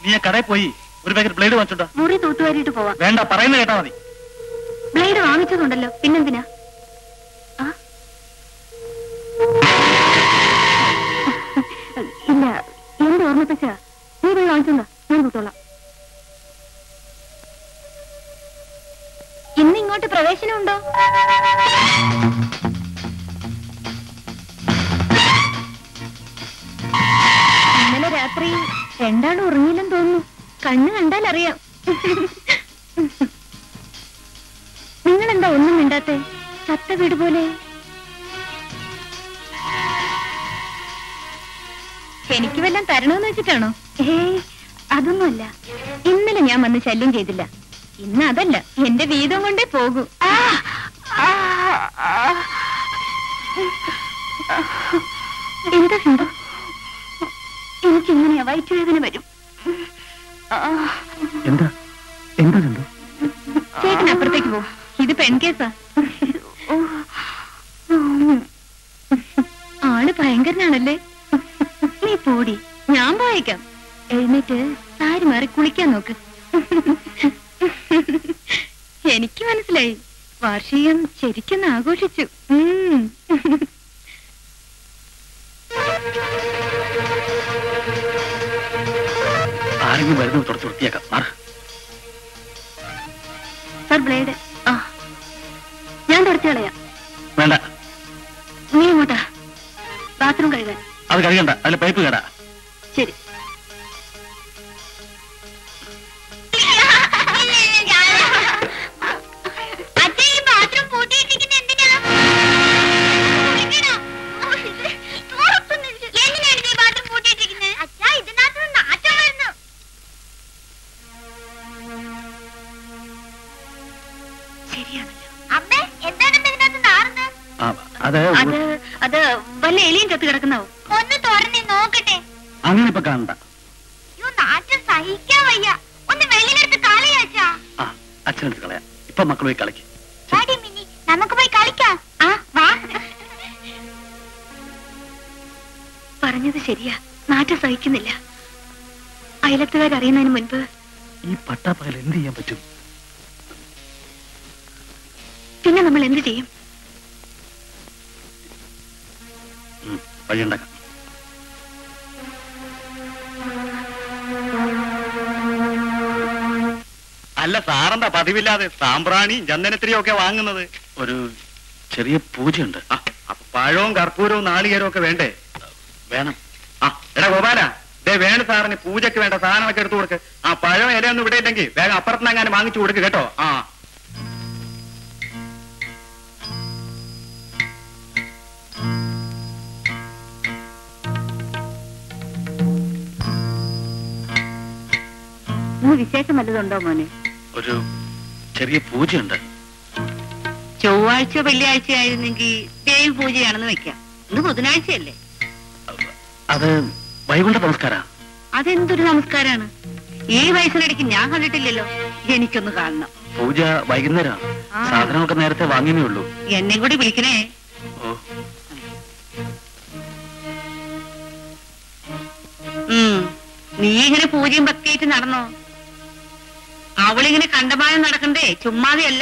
നീ ആ കടയിൽ പോയി ഒരു പാക്കറ്റ് ബ്ലേഡ് വാങ്ങിച്ചോണ്ടോ മുറി തൂത്തുവാരിയിട്ട് പോവാം വേണ്ട പറയുന്നത് കേട്ടാ മതി ബ്ലേഡ് വാങ്ങിച്ചതുണ്ടല്ലോ പിന്നെന്തിനാ ആ? ഇല്ല എന്റെ ഓർമ്മപ്പച്ച നീ പോയി വാങ്ങിച്ചോണ്ടാ ഞാൻ കൂട്ടോളാം ഇന്ന് ഇങ്ങോട്ട് പ്രവേശനമുണ്ടോ ഇന്നലെ രാത്രി രണ്ടാളും ഉറങ്ങിയില്ലെന്ന് തോന്നുന്നു കണ്ണ് കണ്ടാൽ അറിയാം നിങ്ങൾ എന്താ ഒന്നും മിണ്ടാത്തെ ചത്ത വീട് പോലെ എനിക്ക് വല്ലതും തരണമെന്ന് വെച്ചിട്ടാണോ ഏയ് അതൊന്നുമല്ല ഇന്നലെ ഞാൻ വന്ന് ശല്യം ചെയ്തില്ല ഇന്ന് അതല്ല എന്റെ വീതം കൊണ്ടേ പോകൂ ആ, ആ, ആ. എന്താ സിന്ധു എനിക്കിങ്ങനെയാ വയറ്റുവേദന വരും ആ എന്താ എന്താ കണ്ടു ചേട്ടൻ അപ്പുറത്തേക്ക് പോ ഇത് പെൺകേസാ ആള് ഭയങ്കരനാണല്ലേ നീ പോടി ഞാൻ പോയേക്കാം എഴുന്നേറ്റ് സാരി മാറി കുളിക്കാൻ നോക്ക് എനിക്ക് മനസ്സിലായി വാർഷികം ശരിക്കും ആഘോഷിച്ചു ഉം. ആരെങ്കിലും വരുന്നത് തുടച്ച് വൃത്തിയാക്കാം മാറ സർ ബ്ലേഡ് ആ ഞാൻ തുടച്ചു കളയാം വേണ്ട നീ എങ്ങോട്ടാ ബാത്റൂം കഴുകാൻ അത് കഴിയണ്ട അതിൽ പൈപ്പ് കേടാ ശരി ശരിയാണല്ലോ ആ, അത് അത് അത് വല്ല എലിയും ചത്ത് കിടക്കുന്നാവും ഒന്ന് തുറന്ന് നോക്കട്ടെ അങ്ങനെ ഇപ്പൊ കാണണ്ട യോ നാറ്റം സഹിക്കാൻ വയ്യ ഒന്ന് വെളിയിലെടുത്ത് കളിയാച്ചാ ആ അച്ഛനെടുത്ത് കളയാം ഇപ്പൊ മക്കൾ പോയി കളിക്ക് വാടി മിനി നമുക്ക് പോയി കളിക്കാം ആ വാ പറഞ്ഞത് ശരിയാ നാറ്റം സഹിക്കുന്നില്ല അയലത്തുകാരറിയുന്നതിന് മുൻപ് ഈ പട്ടാപ്പകൽ എന്ത് ചെയ്യാൻ പറ്റും പിന്നെ നമ്മൾ എന്ത് ചെയ്യും ഉം, വഴിയുണ്ടാക്കാം അല്ല സാറെന്താ പതിവില്ലാതെ സാമ്പ്രാണിയും ചന്ദനത്തിരിയും ഒക്കെ വാങ്ങുന്നത് ഒരു ചെറിയ പൂജയുണ്ട് ആ, അപ്പൊ പഴവും കർപ്പൂരവും നാളികേരവും ഒക്കെ വേണ്ടേ വേണം ആ എടാ ഗോപാല ദേ വേണു സാറിന് പൂജയ്ക്ക് വേണ്ട സാധനമൊക്കെ എടുത്തു കൊടുക്ക് ആ പഴം ഇലയൊന്നും ഇവിടെ ഇല്ലെങ്കിൽ വേഗം അപ്പുറത്തുനിന്ന് അങ്ങനെ വാങ്ങിച്ചു കൊടുക്ക് കേട്ടോ ആ ഇന്ന് വിശേഷം വല്ലതുണ്ടോ മോനെ ഒരു ചെറിയ പൂജയുണ്ട് ചൊവ്വാഴ്ച വെള്ളിയാഴ്ച ആയിരുന്നെങ്കിൽ ദേവി പൂജയാണെന്ന് വെക്കാം ഇന്ന് ബുധനാഴ്ചയല്ലേ അത് വൈകുണ്ഠ നമസ്കാര അതെന്തൊരു നമസ്കാരാണ് ഈ വയസ്സിനിടയ്ക്ക് ഞാൻ കണ്ടിട്ടില്ലല്ലോ എനിക്കൊന്ന് കാണണം പൂജ വൈകുന്നേരം ആ. സാധനമൊക്കെ നേരത്തെ വാങ്ങിയേ ഉള്ളൂ എന്നെയും കൂടി വിളിക്കണേ ഓ ഉം. നീ ഇങ്ങനെ പൂജയും ഭക്തിയായിട്ട് നടന്നോ അവളിങ്ങനെ കണ്ടമാനം നടക്കണ്ടേ ചുമ്മാതെയല്ല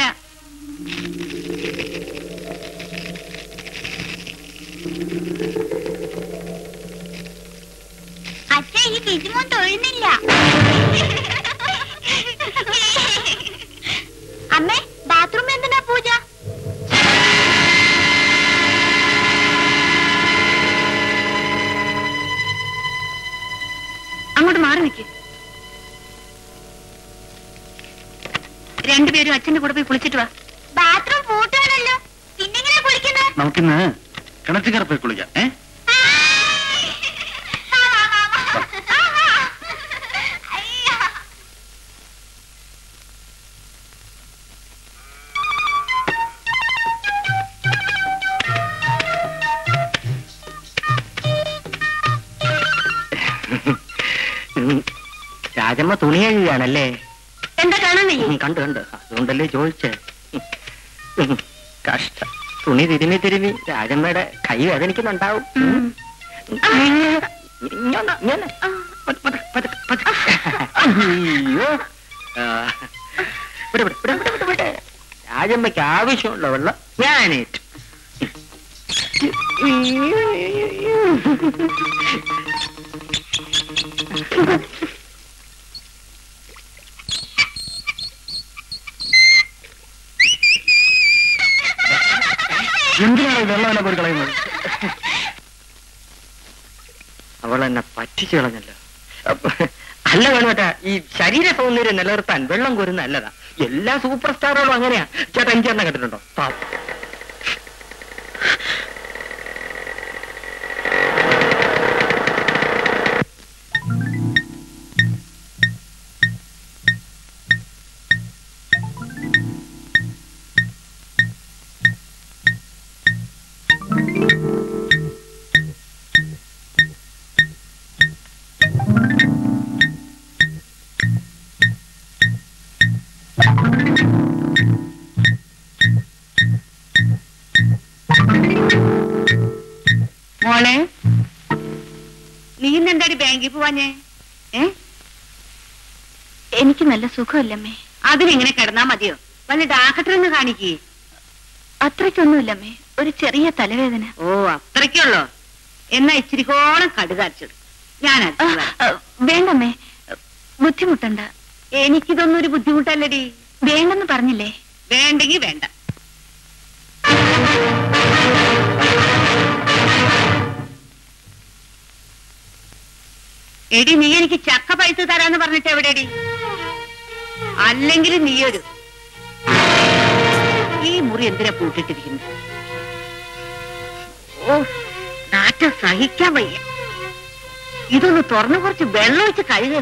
അച്ഛ ഈ കിജിമോൻ തൊഴുന്നില്ല അമ്മേ ബാത്റൂമിൽ എന്തിനാ പൂജ അങ്ങോട്ട് മാറി നിൽക്ക് രണ്ടുപേരും അച്ഛന്റെ കൂടെ പോയി കുളിച്ചിട്ട് വാ ബാത്റൂം പൂട്ടാണല്ലോ പിന്നെങ്ങനെ കുളിക്കുന്നത് നമുക്കിന്ന് കിണറ്റുകര പോയി കുളിക്കാം ഏ രാജമ്മ തുണി കഴുകുകയാണല്ലേ എന്താ കാണാൻ നീ ഉം, കണ്ടു കണ്ടു അതുകൊണ്ടല്ലേ ചോദിച്ചേ ഉം, കഷ്ട തുണി തിരുമി തിരുമി രാജമ്മയുടെ കൈ വേദനിക്കുന്നുണ്ടാവും ഉം. ഇങ്ങൊന്ന്, ഇങ്ങൊന്ന്. പതുക്കെ, പതുക്കെ, പതുക്കെ, പതുക്കെ. അയ്യോ ആ, ഇവിടെ, ഇവിടെ, ഇവിടെ, ഇവിടെ, ഇവിടെ, ഇവിടെ. രാജമ്മയ്ക്ക് ആവശ്യമുള്ള വെള്ളം ഞാനേറ്റു എന്തിനാണ് ഈ വെള്ളം എല്ലാം പോയി കളയുന്നത് അവൾ എന്നെ പറ്റിച്ചു കളഞ്ഞല്ലോ അപ്പൊ, അല്ല വേണോട്ടാ ഈ ശരീര സൗന്ദര്യം നിലനിർത്താൻ വെള്ളം കോരുന്ന നല്ലതാ എല്ലാ സൂപ്പർ സ്റ്റാറുകളും അങ്ങനെയാ ചേട്ടാ എനിക്ക് തന്നെ കണ്ടിട്ടുണ്ടോ പാവം. മോളെ നീ ഇന്നെന്താടി ബാങ്കിൽ പോവാഞ്ഞേ ഏ എനിക്ക് നല്ല സുഖമില്ലമ്മേ അതിനിങ്ങനെ കിടന്നാ മതിയോ വല്ല ഡാക്ടറെന്ന് കാണിക്കേ അത്രയ്ക്കൊന്നുമില്ലമ്മേ ഒരു ചെറിയ തലവേദന ഓ അത്രയ്ക്കുള്ളോ എന്നാ ഇച്ചിരിക്കോളം കടുകാച്ചത് ഞാൻ ആ, ആ, വേണ്ടമ്മേ ബുദ്ധിമുട്ടണ്ട എനിക്കിതൊന്നും ഒരു ബുദ്ധിമുട്ടല്ലടി വേണ്ടെന്ന് പറഞ്ഞില്ലേ വേണ്ടെങ്കി വേണ്ട എടി നീ എനിക്ക് ചക്ക പൈസ തരാന്ന് പറഞ്ഞിട്ട് എവിടെടി അല്ലെങ്കിൽ നീയൊരു ഈ മുറി എന്തിനാ പൂട്ടിട്ടിരിക്കുന്നു ഓ നാറ്റം സഹിക്കാൻ വയ്യ ഇതൊന്ന് തുറന്നു കുറച്ച് വെള്ളം ഒഴിച്ച് കഴുക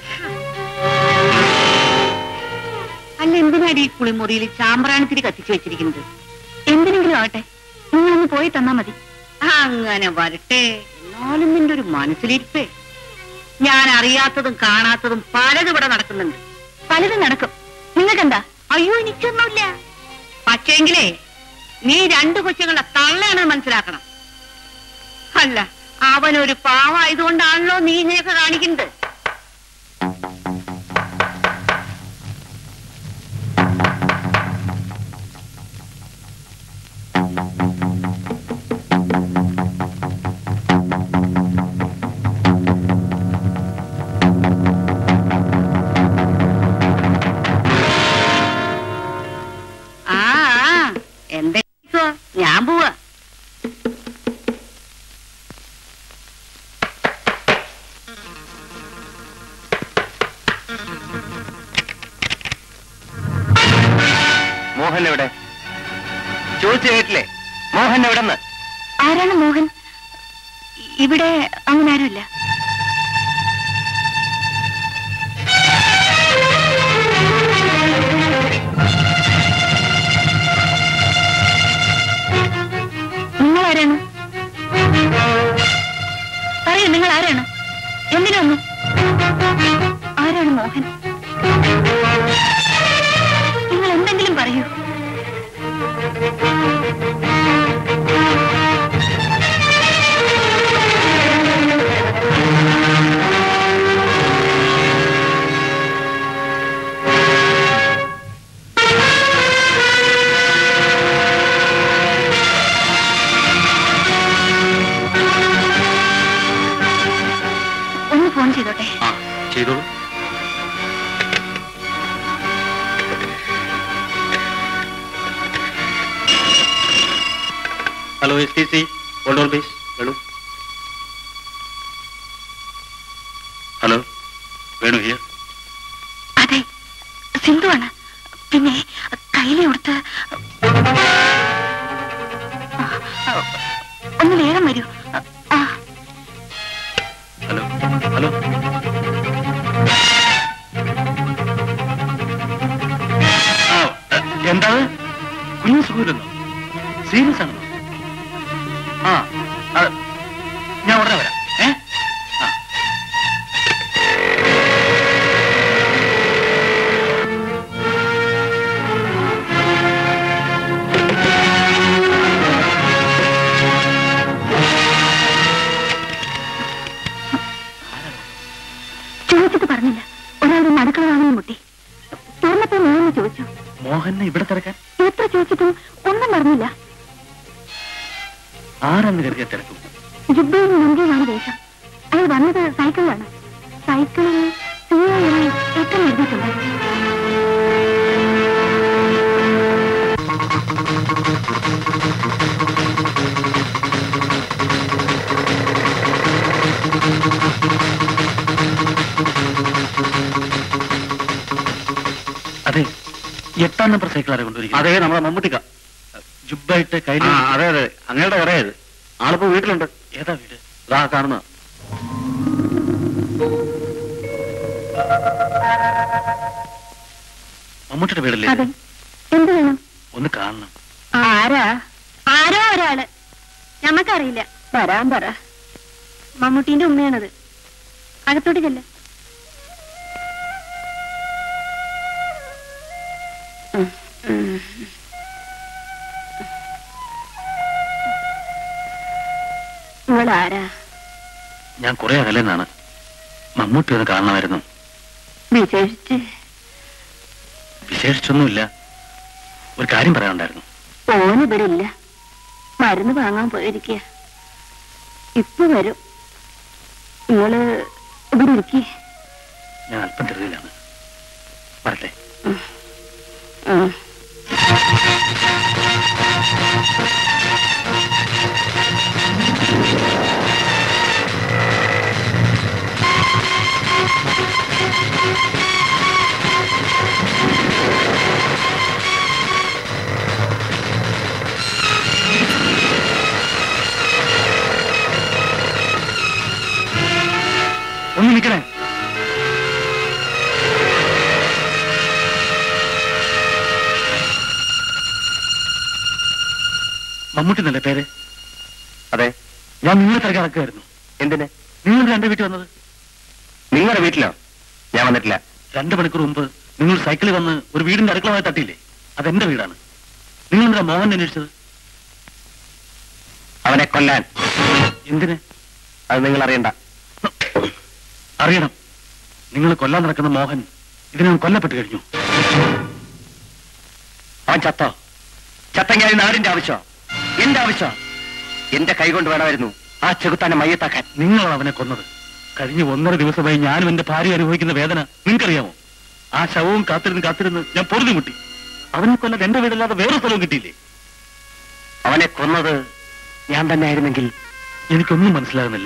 അല്ല എന്തിനാടി ഈ കുളിമുറിയിൽ ചാമ്പ്രാണത്തിരി കത്തിച്ചു വെച്ചിരിക്കുന്നത് എന്തിനെങ്കിലും ആവട്ടെ നിങ്ങളൊന്ന് പോയി തന്നാ മതി അങ്ങനെ വരട്ടെ എന്നാലും നിന്റെ ഒരു മനസ്സിലിരിപ്പേ ഞാൻ അറിയാത്തതും കാണാത്തതും പലതും ഇവിടെ നടക്കുന്നുണ്ട് പലതും നടക്കും നിങ്ങൾക്കെന്താ അയ്യോ എനിക്കൊന്നുമില്ല പക്ഷേങ്കിലേ നീ രണ്ടു കൊച്ചുങ്ങളുടെ തള്ളയാണെന്ന് മനസ്സിലാക്കണം അല്ല അവനൊരു പാവായതുകൊണ്ടാണല്ലോ നീ ഇങ്ങനെയൊക്കെ കാണിക്കുന്നത് ആ ആ, എന്താ ഇപ്പൊ? ഞാൻ പോവാ മോഹൻ എവിടെ ചോദിച്ചു കേട്ടില്ലേ മോഹൻ എവിടെന്ന് ആരാണ് മോഹൻ ഇവിടെ അങ്ങനെ ആരുമില്ല നിങ്ങൾ ആരാണ് പറയൂ നിങ്ങൾ ആരാണ് എന്തിനു വന്നു ആരാണ് മോഹൻ നിങ്ങൾ എന്തെങ്കിലും പറയൂ ഒന്ന് ഫോൺ ചെയ്തോട്ടെ ആ ചെയ്തോളൂ hello S T C hold on please Venu hello Venu here അതെ സിന്ധുവാണ് പിന്നെ കയ്യിലെ കൊടുത്ത് ഒന്ന് വേഗം വരൂ ആ ഹലോ ഹലോ ആ എന്താണ് കുഞ്ഞു സുഖമില്ലെന്നോ സീരിയസ് ആണോ ആ അത് ഞാൻ ഉടനെ വരാം ഏ ആ എന്തിനാ ഇവിടെ തിരക്കാൻ എത്ര ചോദിച്ചിട്ടും ഒന്നും പറഞ്ഞില്ല ആരെന്ന് കരുതിയ തിരക്കും ജുബയിൽ മുൻകൈയാണ് വേഷം അയാൾ വന്നത് സൈക്കിളിലാണ് സൈക്കിളിൽ സി ഐ എത്ര എഴുതിയിട്ടുണ്ട് അതെ എട്ടാം നമ്പർ സൈക്കിൾ ആരെ കൊണ്ടുവരിക അതെ നമ്മളെ മമ്മൂട്ടിക്ക ജുബായിട്ട് കയ്യിൽ ആ അതെ അതെ അങ്ങയുടെ കടയത് ആളിപ്പോ വീട്ടിലുണ്ട് ഏതാ വീട് ഇതാ കാണുന്ന മമ്മൂട്ടിയുടെ വീടല്ലേ അതെ ഇത്? എന്ത് വേണം ഒന്ന് കാണണം ആരാ ആരോ ഒരാള് ഞമ്മക്കറിയില്ല വരാൻ പറ മമ്മൂട്ടീന്റെ ഉമ്മയാണത് അകത്തോട്ട് ചെല്ല നിങ്ങളാരാ ഞാൻ കുറെ അകലെന്നാണ് മമ്മൂട്ടി ഒന്ന് കാണണമായിരുന്നു വിശേഷിച്ച് വിശേഷിച്ചൊന്നുമില്ല ഒരു കാര്യം പറയാനുണ്ടായിരുന്നു ഓനിവിടെ ഇല്ല മരുന്ന് വാങ്ങാൻ പോയിരിക്കുക ഇപ്പൊ വരും നിങ്ങള് ഇവിടെ ഇരിക്കേ ഞാൻ അല്പം ധൃതിയിലാണ് വരട്ടെ ഒന്ന് നിൽക്കണേ മമ്മൂട്ടി എന്നല്ലേ പേര് അതെ ഞാൻ നിങ്ങളെ തിരക്ക് നടക്കുകയായിരുന്നു എന്തിന് നിങ്ങൾ രണ്ട് വീട്ടിൽ വന്നത് നിങ്ങളുടെ വീട്ടിലോ ഞാൻ വന്നിട്ടില്ല രണ്ട് മണിക്കൂർ മുമ്പ് നിങ്ങൾ സൈക്കിളിൽ വന്ന് ഒരു വീടിന്റെ അടുക്കളമായി തട്ടിയില്ലേ അതെന്റെ വീടാണ് നിങ്ങൾ എന്താ മോഹൻ അന്വേഷിച്ചത് അവനെ കൊല്ലാൻ എന്തിന് അത് നിങ്ങൾ അറിയണ്ട അറിയണം നിങ്ങൾ കൊല്ലാൻ നടക്കുന്ന മോഹൻ ഇതിനകം കൊല്ലപ്പെട്ട് കഴിഞ്ഞു അവൻ ചത്തോ ചത്തെങ്കിൽ അത് നാടിന്റെ ആവശ്യം എന്റെ ആവശ്യം എന്റെ കൈകൊണ്ട് വേണമായിരുന്നു ആ ചെകുത്താനെ മയ്യത്താക്കാൻ നിങ്ങളാണ് അവനെ കൊന്നത് കഴിഞ്ഞ ഒന്നര ദിവസമായി ഞാനും എന്റെ ഭാര്യ അനുഭവിക്കുന്ന വേദന നിങ്ങൾക്കറിയാമോ ആ ശവവും കാത്തിരുന്ന് കാത്തിരുന്ന് ഞാൻ പൊറുതി മുട്ടി അവനെ കൊല്ലാൻ എന്റെ വീടല്ലാതെ വേറെ സ്ഥലവും കിട്ടിയില്ലേ അവനെ കൊന്നത് ഞാൻ തന്നെ ആയിരുന്നെങ്കിൽ എനിക്കൊന്നും മനസ്സിലാകുന്നില്ല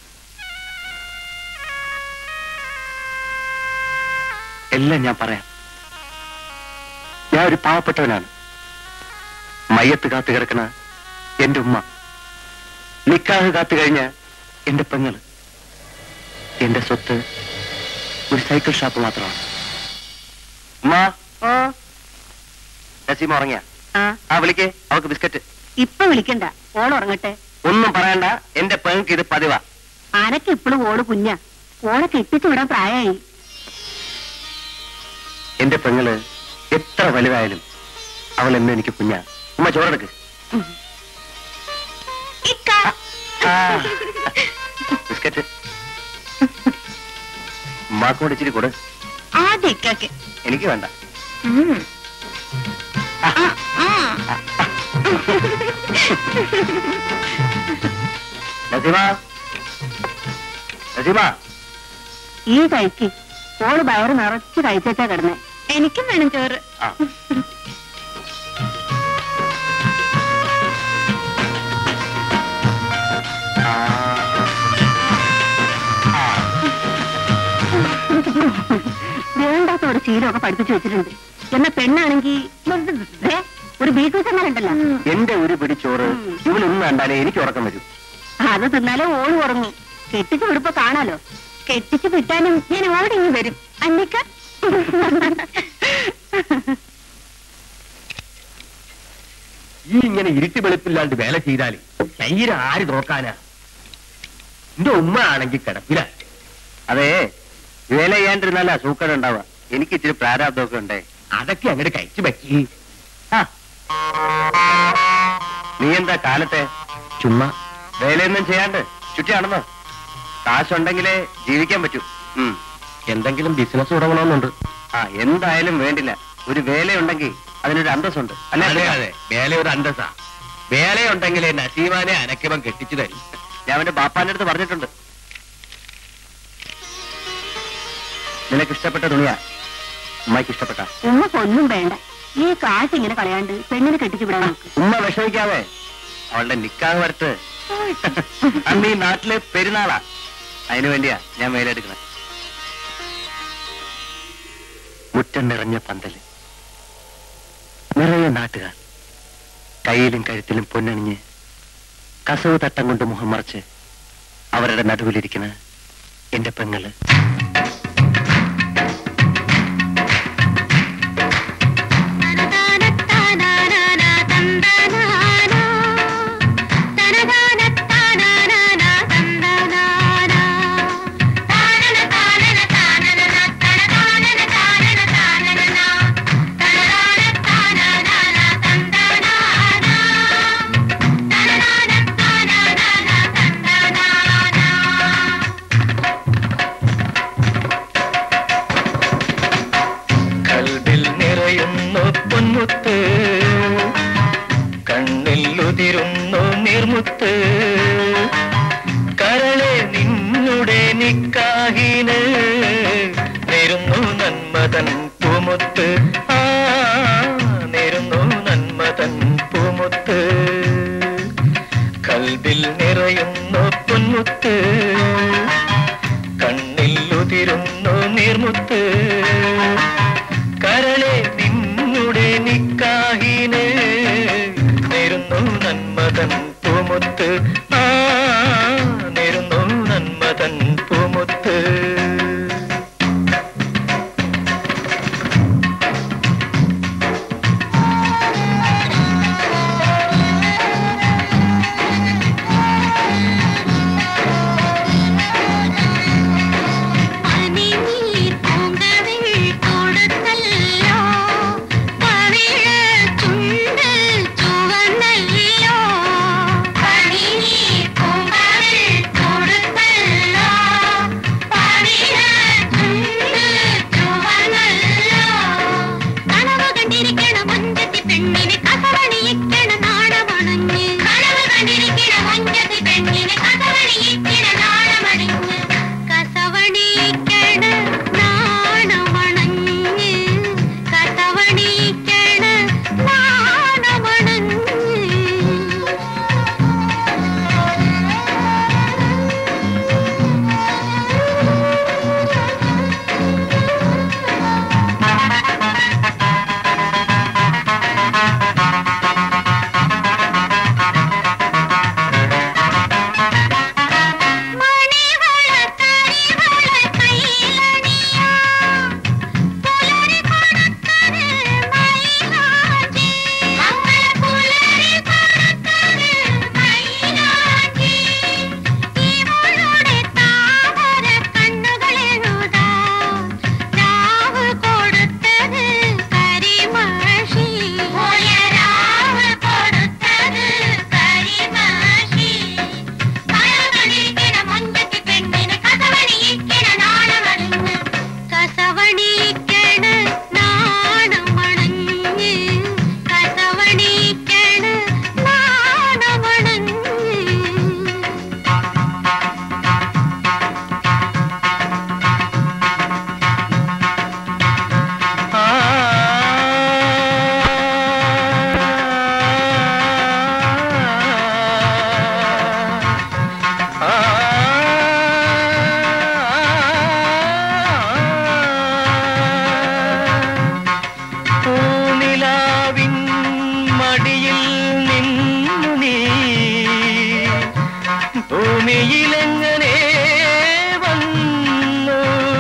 എല്ലാം ഞാൻ പറയാം ഞാൻ ഒരു പാവപ്പെട്ടവനാണ് മയ്യത്ത് കാത്തു കിടക്കണ എന്റെ ഉമ്മ നിക്കാഹ് കാത്തു കഴിഞ്ഞ എന്റെ പെങ്ങള് എന്റെ സ്വത്ത് ഒരു സൈക്കിൾ ഷോപ്പ് മാത്രമാണ് ഉമ്മ നസീമ ഉറങ്ങിയ ആ വിളിക്കേ അവൾക്ക് ബിസ്ക്കറ്റ് ഇപ്പൊ വിളിക്കണ്ട ഓൾ ഉറങ്ങട്ടെ ഒന്നും പറയണ്ട എന്റെ പെങ്ങൾക്ക് ഇത് പതിവാ ആനക്ക് ഇപ്പോഴും ഓള് കുഞ്ഞ ഓളെ കെട്ടിച്ചു വിടാൻ പ്രായമായി എന്റെ പെങ്ങള് എത്ര വലുതായാലും അവൾ എന്നും എനിക്ക് കുഞ്ഞാ ഉമ്മ ചോറെടുക്ക് ആ. ബിസ്ക്കറ്റ് ഉമ്മാക്ക് കൂടെ ഇച്ചിരി കൊടു ആദ്യ ഇക്കാക്ക് എനിക്ക് വേണ്ട നസീമ നസീമ ഈ കഴിക്ക് ഓള് വയറ് നിറച്ച് കഴിച്ചാ കിടന്നേ എനിക്കും വേണം ചോറ് ആ വേണ്ടാത്തോട് ശീലമൊക്കെ പഠിപ്പിച്ചു വെച്ചിട്ടുണ്ട് എന്നാ പെണ്ണാണെങ്കി ദേ, ഒരു ബീറ്റ്റൂട്ട് എന്നാലുണ്ടല്ലോ എന്റെ ഒരു പിടി ചോറ് ഇവളൊന്നും കണ്ടാലേ എനിക്ക് ഉറക്കം വരും അത് തിന്നാലേ ഓള് ഉറങ്ങും കെട്ടിച്ചു വിടുമ്പോ കാണാലോ കെട്ടിച്ചു വിട്ടാലും ഞാൻ ഓടി ഇങ്ങ് വരും അന്നിക്ക ഈ ഇങ്ങനെ ഇരുട്ടി വെളുപ്പില്ലാണ്ട് വേല ചെയ്താല് ശരീരം ആര് നോക്കാനാ എന്റെ ഉമ്മ ആണെങ്കിൽ കിടപ്പില അതെ വേല ചെയ്യാണ്ടിരുന്നല്ല സൂക്കട ഉണ്ടാവുക എനിക്ക് ഇച്ചിരി പ്രാരാബ്ദമൊക്കെ ഉണ്ടേ അതൊക്കെ അങ്ങോട്ട് കഴിച്ചു പറ്റി നീ എന്താ കാലത്തെ ചുമ്മാ വേലയൊന്നും ചെയ്യാണ്ട് ചുറ്റിയാണെന്നോ കാശുണ്ടെങ്കിലേ ജീവിക്കാൻ പറ്റൂ ഉം. എന്തെങ്കിലും ബിസിനസ് തുടങ്ങണമെന്നുണ്ട് ആ എന്തായാലും വേണ്ടില്ല ഒരു വേലയുണ്ടെങ്കിൽ അതിനൊരു അന്തസ്സുണ്ട് അതെ അല്ലേ അതെ വേല ഒരു അന്തസ്സാ വേലയുണ്ടെങ്കിലേ നസീമാനെ അനക്കിവൻ കെട്ടിച്ചു തരും ഞാൻ അവന്റെ ബാപ്പാന്റെ അടുത്ത് പറഞ്ഞിട്ടുണ്ട് നിനക്ക് ഇഷ്ടപ്പെട്ട തുണിയാ ഉമ്മയ്ക്ക് ഇഷ്ടപ്പെട്ട ഉമ്മക്കൊന്നും വേണ്ട ഈ കാശ് ഇങ്ങനെ കളയാണ്ട് പെണ്ണിനെ കെട്ടിച്ചു വിടാൻ നോക്ക് ഉമ്മ വിഷമിക്കാതെ അവളുടെ നിക്കാഹ് വരട്ട് അന്ന് ഈ നാട്ടിലെ പെരുന്നാളാ അതിനു വേണ്ടിയാ ഞാൻ മേലെടുക്കുന്നത് മുറ്റം നിറഞ്ഞ പന്തല് നിറയെ നാട്ടുകാർ കയ്യിലും കഴുത്തിലും പൊന്നണിഞ്ഞ് കസവ് തട്ടം കൊണ്ട് മുഖം മറച്ച് അവരുടെ നടുവിലിരിക്കുന്ന എന്റെ പെങ്ങള് കൽവിൽ നിറയുന്നു പൊന്മുത്ത് കണ്ണിൽ ഉതിരുന്നു നീർമുത്ത് കരളെ നിന്നുടെ നിക്കാഹിന് നേരുന്നു നന്മതൻ പൂമുത്ത് ആ നേരുന്നു നന്മതൻ പൂമുത്ത് കൽവിൽ നിറയുന്നു പൊന്മുത്ത് കണ്ണിൽ ഉതിരുന്നു നീർമുത്ത് കരളെ നിന്നുടെ നിക്കാഹിന് നേരുന്നു നന്മതൻ പൂമുത്ത് ആ നേരുന്നു നന്മതൻ പൂമുത്ത് പെണ്ണിനെ കസവണിയിക്കണ നാണമണഞ്ഞ് കനവ് കണ്ടിരിക്കണ മഞ്ചത്തി പെണ്ണിനെ കസവണിയിക്കണ നാണമണിഞ്ഞ് കസവണിയിക്കണ നാണമണഞ്ഞ് കസവണിയിക്കണ നാണമണഞ്ഞ് മണിവള തരിവള കൈലണിയാ പുലരി കൊടുത്തത് മൈലാഞ്ചി മംഗള പുലരി കൊടുത്തത് മൈലാഞ്ചി ഇവളുടെ താമര കണ്ണുകളെഴുതാ രാവ് കൊടുത്തത് കരിമഷി രാവ് കൊടുത്തത് കരിമഷി കസവണിയിക്കണ മുഞ്ചത്തി പെണ്ണിന് കസവണിയിക്കണ നാണമണിഞ്ഞ് കസവണിയിക്കണ നാണമണഞ്ഞ് കസവണിയിക്കണ നാണമണഞ്ഞ് പൂനിലാവിൻ മടിയിൽ നിന്നു നീ ഭൂമിയിലെങ്ങനെ വന്നു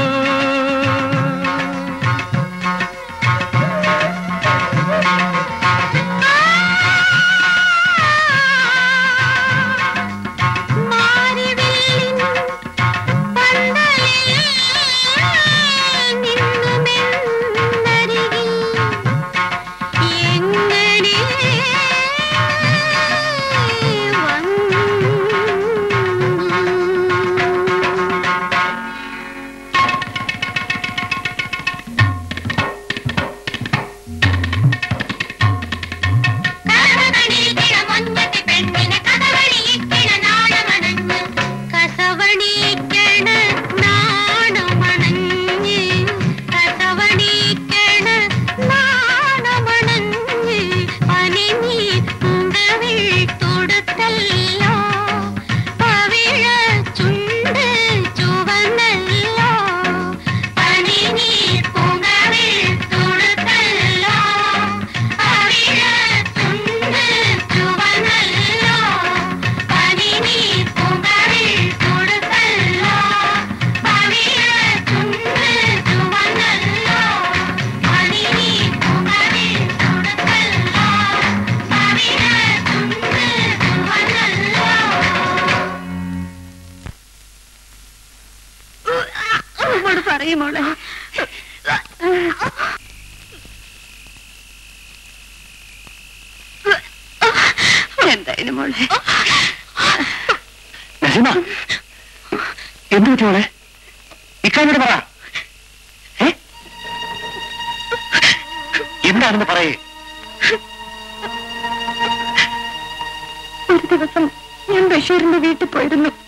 മാരിവില്ലിൻ പന്തലിൽ നിന്നുമെന്നരികിൽ എങ്ങനെ വന്നു പറയും മോളെ എന്തായാലും മോളെ നസീമ എന്ത് പറ്റി മോളെ ഇക്കാനോട് പറ ഏ? എന്താണെന്ന് പറയേ ഒരു ദിവസം ഞാൻ ബഷീറിന്റെ വീട്ടിൽ പോയിരുന്നു